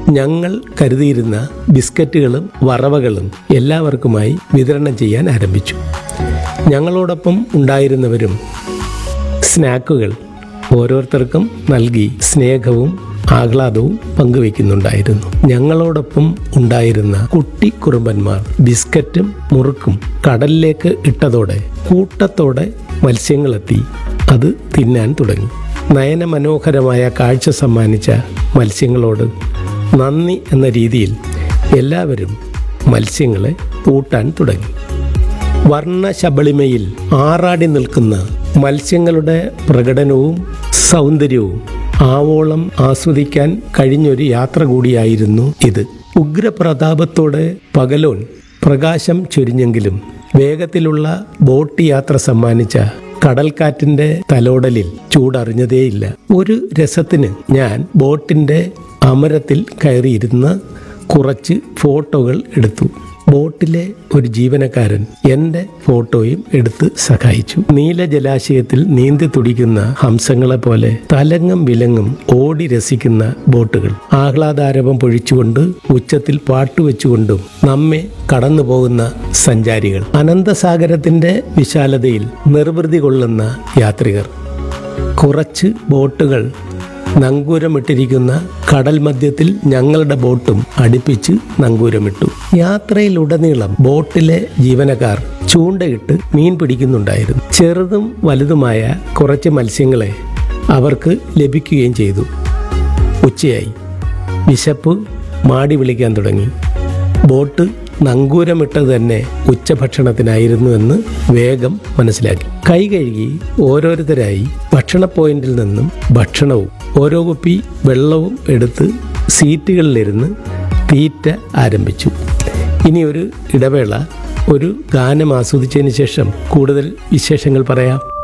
ഞങ്ങൾ കരുതിയിരുന്ന ബിസ്ക്കറ്റുകളും വറവകളും എല്ലാവർക്കുമായി വിതരണം ചെയ്യാൻ ആരംഭിച്ചു ഞങ്ങളോടൊപ്പം ഉണ്ടായിരുന്നവരും സ്നാക്കുകൾ ഓരോരുത്തർക്കും നൽകി സ്നേഹവും ആഹ്ലാദവും പങ്കുവെക്കുന്നുണ്ടായിരുന്നു ഞങ്ങളോടൊപ്പം ഉണ്ടായിരുന്ന കുട്ടി കുറുമ്പന്മാർ ബിസ്ക്കറ്റും മുറുക്കും കടലിലേക്ക് ഇട്ടതോടെ കൂട്ടത്തോടെ മത്സ്യങ്ങളെത്തി അത് തിന്നാൻ തുടങ്ങി നയനമനോഹരമായ കാഴ്ച സമ്മാനിച്ച മത്സ്യങ്ങളോട് നന്ദി എന്ന രീതിയിൽ എല്ലാവരും മത്സ്യങ്ങളെ പൂട്ടാൻ തുടങ്ങി വർണ്ണശബളിമയിൽ ആറാടി നിൽക്കുന്ന മത്സ്യങ്ങളുടെ പ്രകടനവും സൗന്ദര്യവും ആവോളം ആസ്വദിക്കാൻ കഴിഞ്ഞൊരു യാത്ര കൂടിയായിരുന്നു ഇത് ഉഗ്രപ്രതാപത്തോടെ പകലോൻ പ്രകാശം ചൊരിഞ്ഞെങ്കിലും വേഗത്തിലുള്ള ബോട്ട് യാത്ര സമ്മാനിച്ച കടൽക്കാറ്റിന്റെ തലോടലിൽ ചൂടറിഞ്ഞതേയില്ല ഒരു രസത്തിന് ഞാൻ ബോട്ടിന്റെ അമരത്തിൽ കയറിയിരുന്ന് കുറച്ച് ഫോട്ടോകൾ എടുത്തു ബോട്ടിലെ ഒരു ജീവനക്കാരൻ എൻ്റെ ഫോട്ടോയും എടുത്ത് സഹായിച്ചു നീല ജലാശയത്തിൽ നീന്തി തുടിക്കുന്ന ഹംസങ്ങളെ പോലെ തലങ്ങും വിലങ്ങും ഓടി രസിക്കുന്ന ബോട്ടുകൾ ആഹ്ലാദാരവം പൊഴിച്ചുകൊണ്ട് ഉച്ചത്തിൽ പാട്ടുവെച്ചുകൊണ്ടും നമ്മെ കടന്നു പോകുന്ന സഞ്ചാരികൾ അനന്തസാഗരത്തിന്റെ വിശാലതയിൽ നിർവൃതി കൊള്ളുന്ന യാത്രികർ കുറച്ച് ബോട്ടുകൾ നങ്കൂരമിട്ടിരിക്കുന്ന കടൽ മധ്യത്തിൽ ഞങ്ങളുടെ ബോട്ടും അടുപ്പിച്ച് നങ്കൂരമിട്ടു യാത്രയിലുടനീളം ബോട്ടിലെ ജീവനക്കാർ ചൂണ്ടയിട്ട് മീൻ പിടിക്കുന്നുണ്ടായിരുന്നു ചെറുതും വലുതുമായ കുറച്ച് മത്സ്യങ്ങളെ അവർക്ക് ലഭിക്കുകയും ചെയ്തു ഉച്ചയായി വിശപ്പ് മാടി വിളിക്കാൻ തുടങ്ങി ബോട്ട് നങ്കൂരമിട്ടത് തന്നെ ഉച്ചഭക്ഷണത്തിനായിരുന്നു എന്ന് വേഗം മനസ്സിലാക്കി കൈ കഴുകി ഓരോരുത്തരായി ഭക്ഷണ പോയിന്റിൽ നിന്നും ഭക്ഷണവും ഓരോ കുപ്പി വെള്ളവും എടുത്ത് സീറ്റുകളിലിരുന്ന് തീറ്റ ആരംഭിച്ചു ഇനി ഒരു ഇടവേള ഒരു ഗാനം ആസ്വദിച്ചതിന് ശേഷം കൂടുതൽ വിശേഷങ്ങൾ പറയാം